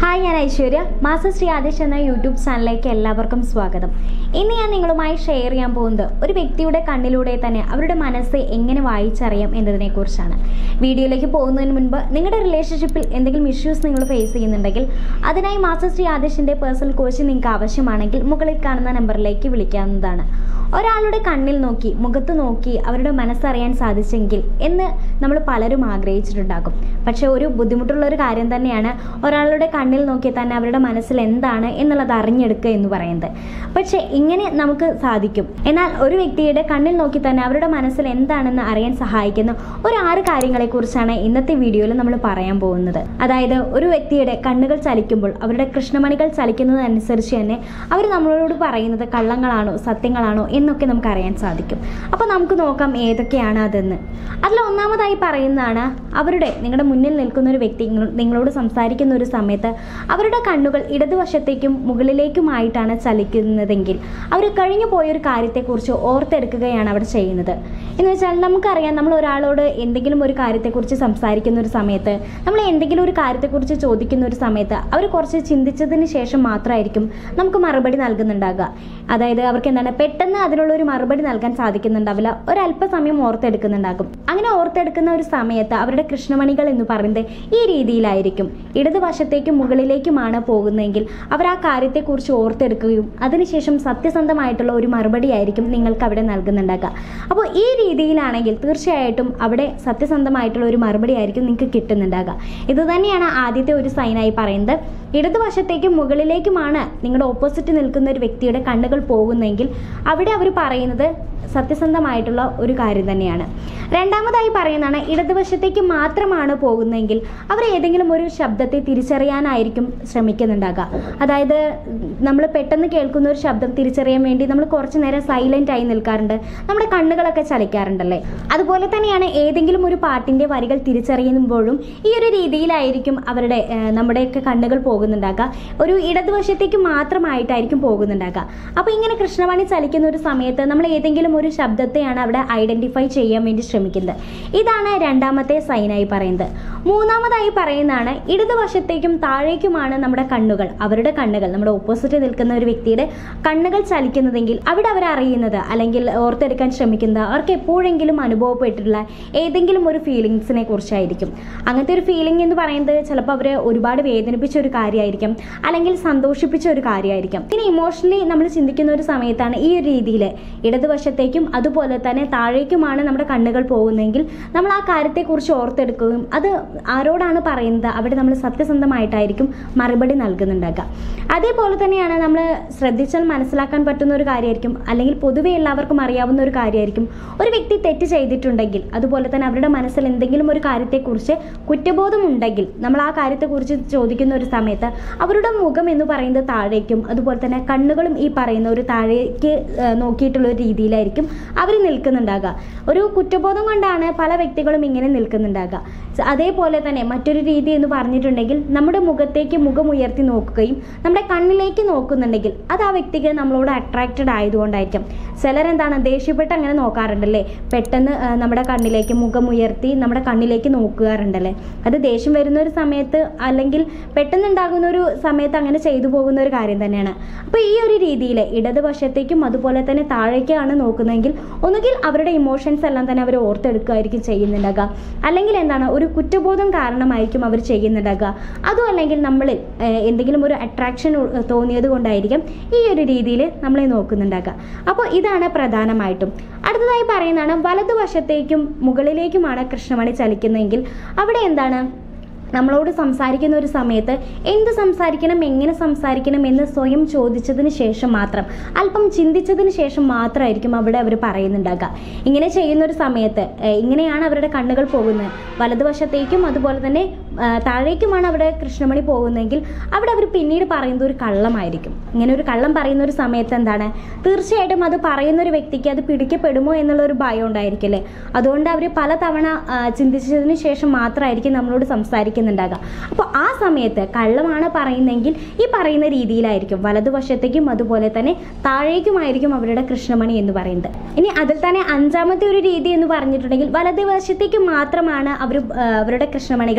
hi ഞാൻ Aishwarya master Shri Adesh എന്ന YouTube ചാനലിലേക്ക് എല്ലാവർക്കും സ്വാഗതം ഇന്ന് ഞാൻ നിങ്ങളുമായി ഷെയർ ചെയ്യാൻ പോകുന്നത് ഒരു വ്യക്തിയുടെ കണ്ണിലൂടെ തന്നെ അവരുടെ മനസ്സ് എങ്ങനെ വായിച്ചറിയാം എന്നതിനെക്കുറിച്ചാണ് വീഡിയോയിലേക്ക് പോകുന്നതിന് മുൻപ് നിങ്ങളുടെ റിലേഷൻഷിപ്പിൽ എന്തെങ്കിലും ഇഷ്യൂസ് നിങ്ങൾ ഫേസ് ചെയ്യുന്നുണ്ടെങ്കിൽ അതിനായി മാസ്റ്റർ ശ്രീ ആദേശിൻ്റെ പേഴ്സണൽ കോച്ചിങ് നിങ്ങൾക്ക് ആവശ്യമാണെങ്കിൽ മുകളിൽ കാണുന്ന നമ്പറിലേക്ക് വിളിക്കാവുന്നതാണ് ഒരാളുടെ കണ്ണിൽ നോക്കി മുഖത്ത് നോക്കി അവരുടെ മനസ്സറിയാൻ സാധിച്ചെങ്കിൽ എന്ന് നമ്മൾ പലരും ആഗ്രഹിച്ചിട്ടുണ്ടാകും പക്ഷേ ഒരു ബുദ്ധിമുട്ടുള്ള ഒരു കാര്യം തന്നെയാണ് ഒരാളുടെ കണ്ണിൽ നോക്കി തന്നെ അവരുടെ മനസ്സിൽ എന്താണ് എന്നുള്ളത് അറിഞ്ഞെടുക്കുക എന്ന് പറയുന്നത് പക്ഷേ ഇങ്ങനെ നമുക്ക് സാധിക്കും എന്നാൽ ഒരു വ്യക്തിയുടെ കണ്ണിൽ നോക്കി തന്നെ അവരുടെ മനസ്സിൽ എന്താണെന്ന് അറിയാൻ സഹായിക്കുന്ന ഒരു ആറ് കാര്യങ്ങളെക്കുറിച്ചാണ് ഇന്നത്തെ വീഡിയോയിൽ നമ്മൾ പറയാൻ പോകുന്നത് അതായത് ഒരു വ്യക്തിയുടെ കണ്ണുകൾ ചലിക്കുമ്പോൾ അവരുടെ കൃഷ്ണമണികൾ ചലിക്കുന്നതനുസരിച്ച് തന്നെ അവർ നമ്മളോട് പറയുന്നത് കള്ളങ്ങളാണോ സത്യങ്ങളാണോ എന്നൊക്കെ നമുക്ക് അറിയാൻ സാധിക്കും അപ്പോൾ നമുക്ക് നോക്കാം ഏതൊക്കെയാണ് അതെന്ന് അതിൽ ഒന്നാമതായി പറയുന്നതാണ് അവരുടെ നിങ്ങളുടെ മുന്നിൽ നിൽക്കുന്ന ഒരു വ്യക്തി നിങ്ങൾ- നിങ്ങളോട് സംസാരിക്കുന്ന ഒരു സമയത്ത് അവരുടെ കണ്ണുകൾ ഇടതുവശത്തേക്കും മുകളിലേക്കുമായിട്ടാണ് ചലിക്കുന്നതെങ്കിൽ അവർ കഴിഞ്ഞു പോയൊരു കാര്യത്തെക്കുറിച്ച് ഓർത്തെടുക്കുകയാണ് അവിടെ ചെയ്യുന്നത് എന്ന് വെച്ചാൽ നമുക്കറിയാം നമ്മൾ ഒരാളോട് എന്തെങ്കിലും ഒരു കാര്യത്തെക്കുറിച്ച് സംസാരിക്കുന്ന ഒരു സമയത്ത് നമ്മൾ എന്തെങ്കിലും ഒരു കാര്യത്തെക്കുറിച്ച് ചോദിക്കുന്ന ഒരു സമയത്ത് അവർ കുറച്ച് ചിന്തിച്ചതിന് ശേഷം മാത്രമായിരിക്കും നമുക്ക് മറുപടി നൽകുന്നുണ്ടാകുക അതായത് അവർക്ക് എന്താണ് പെട്ടെന്ന് അതിനുള്ള ഒരു മറുപടി നൽകാൻ സാധിക്കുന്നുണ്ടാവില്ല ഒരല്പസമയം ഓർത്തെടുക്കുന്നുണ്ടാകും അങ്ങനെ ഓർത്തെടുക്കുന്ന ഒരു സമയത്ത് അവരുടെ കൃഷ്ണമണികൾ എന്ന് പറയുന്നത് ഈ രീതിയിലായിരിക്കും ഇടതുവശത്തേക്കും മുകളിലേക്കുമാണ് പോകുന്നതെങ്കിൽ അവർ ആ കാര്യത്തെക്കുറിച്ച് ഓർത്തെടുക്കുകയും അതിനുശേഷം സത്യസന്ധമായിട്ടുള്ള ഒരു മറുപടി ആയിരിക്കും നിങ്ങൾക്ക് അവിടെ നൽകുന്നുണ്ടാക്കുക അപ്പോൾ ഈ രീതിയിലാണെങ്കിൽ തീർച്ചയായിട്ടും അവിടെ സത്യസന്ധമായിട്ടുള്ള ഒരു മറുപടി ആയിരിക്കും നിങ്ങൾക്ക് കിട്ടുന്നുണ്ടാകുക ഇത് തന്നെയാണ് ആദ്യത്തെ ഒരു സൈനായി പറയുന്നത് ഇടതുവശത്തേക്കും മുകളിലേക്കുമാണ് നിങ്ങളുടെ ഓപ്പോസിറ്റ് നിൽക്കുന്ന ഒരു വ്യക്തിയുടെ കണ്ണുകൾ പോകുന്നതെങ്കിൽ അവിടെ അവർ പറയുന്നത് സത്യസന്ധമായിട്ടുള്ള ഒരു കാര്യം തന്നെയാണ് രണ്ടാമതായി പറയുന്നതാണ് ഇടതുവശത്തേക്ക് മാത്രമാണ് പോകുന്നതെങ്കിൽ അവർ ഏതെങ്കിലും ഒരു ശബ്ദത്തെ തിരിച്ചറിയാനായിരിക്കും ശ്രമിക്കുന്നുണ്ടാകുക അതായത് നമ്മൾ പെട്ടെന്ന് കേൾക്കുന്ന ഒരു ശബ്ദം തിരിച്ചറിയാൻ വേണ്ടി നമ്മൾ കുറച്ച് നേരം സൈലൻ്റ് ആയി നിൽക്കാറുണ്ട് നമ്മുടെ കണ്ണുകളൊക്കെ ചലിക്കാറുണ്ടല്ലേ അതുപോലെ തന്നെയാണ് ഏതെങ്കിലും ഒരു പാട്ടിൻ്റെ വരികൾ തിരിച്ചറിയുമ്പോഴും ഈ ഒരു രീതിയിലായിരിക്കും അവരുടെ ഏഹ്, നമ്മുടെയൊക്കെ കണ്ണുകൾ പോകുന്നുണ്ടാകുക ഒരു ഇടതുവശത്തേക്ക് മാത്രമായിട്ടായിരിക്കും പോകുന്നുണ്ടാകുക അപ്പോൾ ഇങ്ങനെ കൃഷ്ണവാണി ചലിക്കുന്ന ഒരു സമയത്ത് നമ്മൾ ഏതെങ്കിലും ഒരു ശബ്ദത്തെയാണ് അവിടെ ഐഡൻറ്റിഫൈ ചെയ്യാൻ വേണ്ടി ശ്രമിക്കുന്നത് ഇതാണ് രണ്ടാമത്തെ സൈനായി പറയുന്നത് മൂന്നാമതായി പറയുന്നതാണ് ഇടതുവശത്തേക്കും താഴേക്കുമാണ് നമ്മുടെ കണ്ണുകൾ അവരുടെ കണ്ണുകൾ നമ്മുടെ ഓപ്പോസിറ്റ് നിൽക്കുന്ന ഒരു വ്യക്തിയുടെ കണ്ണുകൾ ചലിക്കുന്നതെങ്കിൽ അവിടെ അവർ അറിയുന്നത് അല്ലെങ്കിൽ ഓർത്തെടുക്കാൻ ശ്രമിക്കുന്നത് അവർക്ക് എപ്പോഴെങ്കിലും അനുഭവപ്പെട്ടിട്ടുള്ള ഏതെങ്കിലും ഒരു ഫീലിങ്സിനെ കുറിച്ചായിരിക്കും അങ്ങനത്തെ ഒരു ഫീലിംഗ് എന്ന് പറയുന്നത് ചിലപ്പോൾ അവരെ ഒരുപാട് വേദനിപ്പിച്ച ഒരു കാര്യമായിരിക്കും അല്ലെങ്കിൽ സന്തോഷിപ്പിച്ച ഒരു കാര്യമായിരിക്കും ഇനി ഇമോഷണലി നമ്മൾ ചിന്തിക്കുന്ന ഒരു സമയത്താണ് ഈ ഒരു രീതിയിൽ ഇടതുവശത്തേക്കും അതുപോലെ തന്നെ താഴേക്കുമാണ് നമ്മുടെ കണ്ണുകൾ പോകുന്നതെങ്കിൽ നമ്മൾ ആ കാര്യത്തെക്കുറിച്ച് ഓർത്തെടുക്കുകയും അത് ആരോടാണ് പറയുന്നത് അവിടെ നമ്മൾ സത്യസന്ധമായിട്ടായിരിക്കും മറുപടി നൽകുന്നുണ്ടാകുക അതേപോലെ തന്നെയാണ് നമ്മൾ ശ്രദ്ധിച്ചാൽ മനസ്സിലാക്കാൻ പറ്റുന്ന ഒരു കാര്യമായിരിക്കും അല്ലെങ്കിൽ പൊതുവെ എല്ലാവർക്കും അറിയാവുന്ന ഒരു കാര്യമായിരിക്കും ഒരു വ്യക്തി തെറ്റ് ചെയ്തിട്ടുണ്ടെങ്കിൽ അതുപോലെ തന്നെ അവരുടെ മനസ്സിൽ എന്തെങ്കിലും ഒരു കാര്യത്തെക്കുറിച്ച് കുറ്റബോധമുണ്ടെങ്കിൽ നമ്മൾ ആ കാര്യത്തെക്കുറിച്ച് ചോദിക്കുന്ന ഒരു സമയത്ത് അവരുടെ മുഖം എന്ന് പറയുന്നത് താഴേക്കും അതുപോലെ തന്നെ കണ്ണുകളും ഈ പറയുന്ന ഒരു താഴേക്ക് ആ, നോക്കിയിട്ടുള്ള ഒരു രീതിയിലായിരിക്കും അവർ നിൽക്കുന്നുണ്ടാകുക ഒരു കുറ്റബോധം കൊണ്ടാണ് പല വ്യക്തികളും ഇങ്ങനെ നിൽക്കുന്നുണ്ടാകുക സ- അതേപോലെ തന്നെ മറ്റൊരു രീതി എന്ന് പറഞ്ഞിട്ടുണ്ടെങ്കിൽ നമ്മുടെ മുഖത്തേക്ക് മുഖം ഉയർത്തി നോക്കുകയും നമ്മുടെ കണ്ണിലേക്ക് നോക്കുന്നുണ്ടെങ്കിൽ അത് ആ വ്യക്തിക്ക് നമ്മളോട് അട്രാക്റ്റഡ് ആയതുകൊണ്ടായിരിക്കും ചിലരെന്താണ് ദേഷ്യപ്പെട്ട് അങ്ങനെ നോക്കാറുണ്ടല്ലേ പെട്ടെന്ന് ആ, നമ്മുടെ കണ്ണിലേക്ക് മുഖം ഉയർത്തി നമ്മുടെ കണ്ണിലേക്ക് നോക്കാറുണ്ടല്ലേ അത് ദേഷ്യം വരുന്ന ഒരു സമയത്ത് അല്ലെങ്കിൽ പെട്ടെന്നുണ്ടാകുന്ന ഒരു സമയത്ത് അങ്ങനെ ചെയ്തു പോകുന്ന ഒരു കാര്യം തന്നെയാണ് അപ്പോൾ ഈ ഒരു രീതിയിൽ ഇടതുവശത്തേക്കും അതുപോലെ തന്നെ താഴേക്കാണ് നോക്കുന്നതെങ്കിൽ ഒന്നുകിൽ അവരുടെ ഇമോഷൻസ് എല്ലാം തന്നെ അവർ ഓർത്തെടുക്കുകയായിരിക്കും ചെയ്യുന്നുണ്ടാകുക അല്ലെങ്കിൽ എന്താണ് ഒരു കുറ്റബോധം കാരണമായിരിക്കും അവർ ചെയ്യുന്നുണ്ടാകുക അതും അല്ലെങ്കിൽ നമ്മളിൽ ഏഹ്, എന്തെങ്കിലും ഒരു അട്രാക്ഷൻ തോന്നിയത് കൊണ്ടായിരിക്കും ഈ ഒരു രീതിയിൽ നമ്മളെ നോക്കുന്നുണ്ടാകുക അപ്പോൾ ഇതാണ് പ്രധാനമായിട്ടും അടുത്തതായി പറയുന്നതാണ് വലതുവശത്തേക്കും മുകളിലേക്കുമാണ് കൃഷ്ണമണി ചലിക്കുന്നതെങ്കിൽ അവിടെ എന്താണ് നമ്മളോട് സംസാരിക്കുന്ന ഒരു സമയത്ത് എന്ത് സംസാരിക്കണം എങ്ങനെ സംസാരിക്കണം എന്ന് സ്വയം ചോദിച്ചതിന് ശേഷം മാത്രം അല്പം ചിന്തിച്ചതിന് ശേഷം മാത്രമായിരിക്കും അവിടെ അവർ പറയുന്നുണ്ടാകുക ഇങ്ങനെ ചെയ്യുന്ന ഒരു സമയത്ത് ഏഹ്, ഇങ്ങനെയാണ് അവരുടെ കണ്ണുകൾ പോകുന്നത് വലതുവശത്തേക്കും അതുപോലെ തന്നെ ആ, താഴേക്കുമാണ് അവിടെ കൃഷ്ണമണി പോകുന്നതെങ്കിൽ അവിടെ അവർ പിന്നീട് പറയുന്നത് ഒരു കള്ളമായിരിക്കും ഇങ്ങനെ ഒരു കള്ളം പറയുന്ന ഒരു സമയത്ത് എന്താണ് തീർച്ചയായിട്ടും അത് പറയുന്ന ഒരു വ്യക്തിക്ക് അത് പിടിക്കപ്പെടുമോ എന്നുള്ള ഒരു ഭയം ഉണ്ടായിരിക്കില്ലേ അതുകൊണ്ട് അവർ പലതവണ ആ, ചിന്തിച്ചതിന് ശേഷം മാത്രമായിരിക്കും നമ്മളോട് സംസാരിക്കുന്നുണ്ടാകുക അപ്പോൾ ആ സമയത്ത് കള്ളമാണ് പറയുന്നതെങ്കിൽ ഈ പറയുന്ന രീതിയിലായിരിക്കും വലതുവശത്തേക്കും അതുപോലെ തന്നെ താഴേക്കുമായിരിക്കും അവരുടെ കൃഷ്ണമണി എന്ന് പറയുന്നത് ഇനി അതിൽ തന്നെ അഞ്ചാമത്തെ ഒരു രീതി എന്ന് പറഞ്ഞിട്ടുണ്ടെങ്കിൽ വലതുവശത്തേക്ക് മാത്രമാണ് അവർ അവരുടെ കൃഷ്ണമണികൾ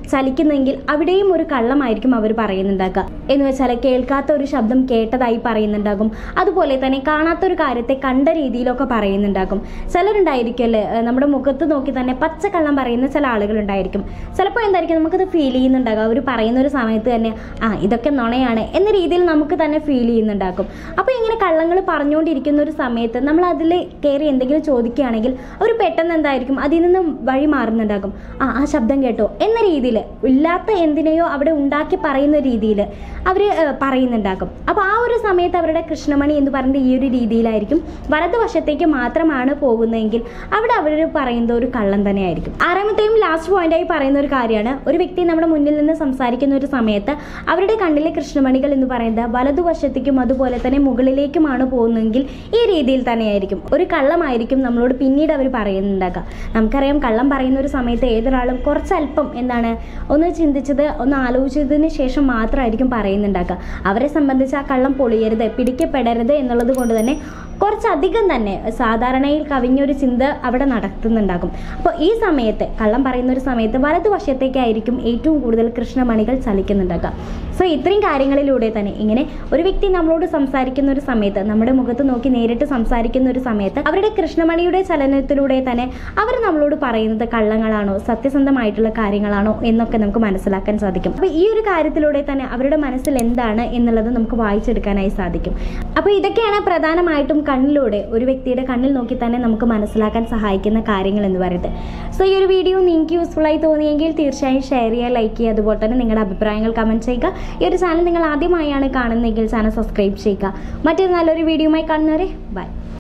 ചലിക്കുന്നെങ്കിൽ അവിടെയും ഒരു കള്ളമായിരിക്കും അവർ പറയുന്നുണ്ടാക്കുക എന്ന് വെച്ചാൽ കേൾക്കാത്ത ഒരു ശബ്ദം കേട്ടതായി പറയുന്നുണ്ടാകും അതുപോലെ തന്നെ കാണാത്ത ഒരു കാര്യത്തെ കണ്ട രീതിയിലൊക്കെ പറയുന്നുണ്ടാകും ചിലരുണ്ടായിരിക്കുമല്ലേ ഏഹ് നമ്മുടെ മുഖത്ത് നോക്കി തന്നെ പച്ചക്കള്ളം പറയുന്ന ചില ആളുകളുണ്ടായിരിക്കും ചിലപ്പോൾ എന്തായിരിക്കും നമുക്കത് ഫീൽ ചെയ്യുന്നുണ്ടാകും അവർ പറയുന്ന ഒരു സമയത്ത് തന്നെ ആ ഇതൊക്കെ നുണയാണ് എന്ന രീതിയിൽ നമുക്ക് തന്നെ ഫീൽ ചെയ്യുന്നുണ്ടാകും അപ്പോൾ ഇങ്ങനെ കള്ളങ്ങൾ പറഞ്ഞുകൊണ്ടിരിക്കുന്ന ഒരു സമയത്ത് നമ്മൾ അതിൽ കയറി എന്തെങ്കിലും ചോദിക്കുകയാണെങ്കിൽ അവർ പെട്ടെന്ന് എന്തായിരിക്കും അതിൽ നിന്ന് വഴി മാറുന്നുണ്ടാകും ആ ആ ശബ്ദം കേട്ടോ എന്ന രീതിയിൽ ഇല്ലാത്ത എന്തിനെയോ അവിടെ ഉണ്ടാക്കി പറയുന്ന രീതിയിൽ അവർ പറയുന്നുണ്ടാകും അപ്പോൾ ആ ഒരു സമയത്ത് അവരുടെ കൃഷ്ണമണി എന്ന് പറയുന്ന ഈ ഒരു രീതിയിലായിരിക്കും വലതുവശത്തേക്ക് മാത്രമാണ് പോകുന്നതെങ്കിൽ അവിടെ അവർ പറയുന്ന ഒരു കള്ളം തന്നെയായിരിക്കും ആറാമത്തെയും ലാസ്റ്റ് പോയിന്റായി പറയുന്ന ഒരു കാര്യമാണ് ഒരു വ്യക്തി നമ്മുടെ മുന്നിൽ നിന്ന് സംസാരിക്കുന്ന ഒരു സമയത്ത് അവരുടെ കണ്ണിലെ കൃഷ്ണമണികൾ എന്ന് പറയുന്നത് വലതുവശത്തേക്കും അതുപോലെ തന്നെ മുകളിലേക്കുമാണ് പോകുന്നതെങ്കിൽ ഈ രീതിയിൽ തന്നെയായിരിക്കും ഒരു കള്ളമായിരിക്കും നമ്മളോട് പിന്നീട് അവർ പറയുന്നുണ്ടാക്കുക നമുക്കറിയാം കള്ളം പറയുന്ന ഒരു സമയത്ത് ഏതൊരാളും കുറച്ചല്പം എന്താണ് ഒന്ന് ചിന്തിച്ചത് ഒന്ന് ആലോചിച്ചതിന് ശേഷം മാത്രമായിരിക്കും പറയുന്നുണ്ടാക്കുക അവരെ സംബന്ധിച്ച് ആ കള്ളം പൊളിയരുത് പിടിക്കപ്പെടരുത് എന്നുള്ളത് കൊണ്ട് തന്നെ കുറച്ചധികം തന്നെ സാധാരണയിൽ കവിഞ്ഞൊരു ചിന്ത അവിടെ നടത്തുന്നുണ്ടാകും അപ്പോൾ ഈ സമയത്ത് കള്ളം പറയുന്ന ഒരു സമയത്ത് വലതുവശത്തേക്കായിരിക്കും ഏറ്റവും കൂടുതൽ കൃഷ്ണമണികൾ ചലിക്കുന്നുണ്ടാക്കുക സോ ഇത്രയും കാര്യങ്ങളിലൂടെ തന്നെ ഇങ്ങനെ ഒരു വ്യക്തി നമ്മളോട് സംസാരിക്കുന്ന ഒരു സമയത്ത് നമ്മുടെ മുഖത്ത് നോക്കി നേരിട്ട് സംസാരിക്കുന്ന ഒരു സമയത്ത് അവരുടെ കൃഷ്ണമണിയുടെ ചലനത്തിലൂടെ തന്നെ അവർ നമ്മളോട് പറയുന്നത് കള്ളങ്ങളാണോ സത്യസന്ധമായിട്ടുള്ള കാര്യങ്ങളാണോ എന്നൊക്കെ നമുക്ക് മനസ്സിലാക്കാൻ സാധിക്കും അപ്പോൾ ഈ ഒരു കാര്യത്തിലൂടെ തന്നെ അവരുടെ മനസ്സിൽ എന്താണ് എന്നുള്ളത് നമുക്ക് വായിച്ചെടുക്കാനായി സാധിക്കും അപ്പോൾ ഇതൊക്കെയാണ് പ്രധാനമായിട്ടും കണ്ണിലൂടെ ഒരു വ്യക്തിയുടെ കണ്ണിൽ നോക്കി തന്നെ നമുക്ക് മനസ്സിലാക്കാൻ സഹായിക്കുന്ന കാര്യങ്ങൾ എന്ന് പറയുന്നത് സോ ഈ ഒരു വീഡിയോ നിങ്ങൾക്ക് യൂസ്ഫുൾ ആയി തോന്നിയെങ്കിൽ തീർച്ചയായും ഷെയർ ചെയ്യുക ലൈക്ക് ചെയ്യുക അതുപോലെ തന്നെ നിങ്ങളുടെ അഭിപ്രായങ്ങൾ കമൻറ്റ് ചെയ്യുക ഈ ഒരു ചാനൽ നിങ്ങൾ ആദ്യമായാണ് കാണുന്നതെങ്കിൽ ചാനൽ സബ്സ്ക്രൈബ് ചെയ്യുക മറ്റൊരു നല്ലൊരു വീഡിയോയുമായി കാണുന്നവരെ ബൈ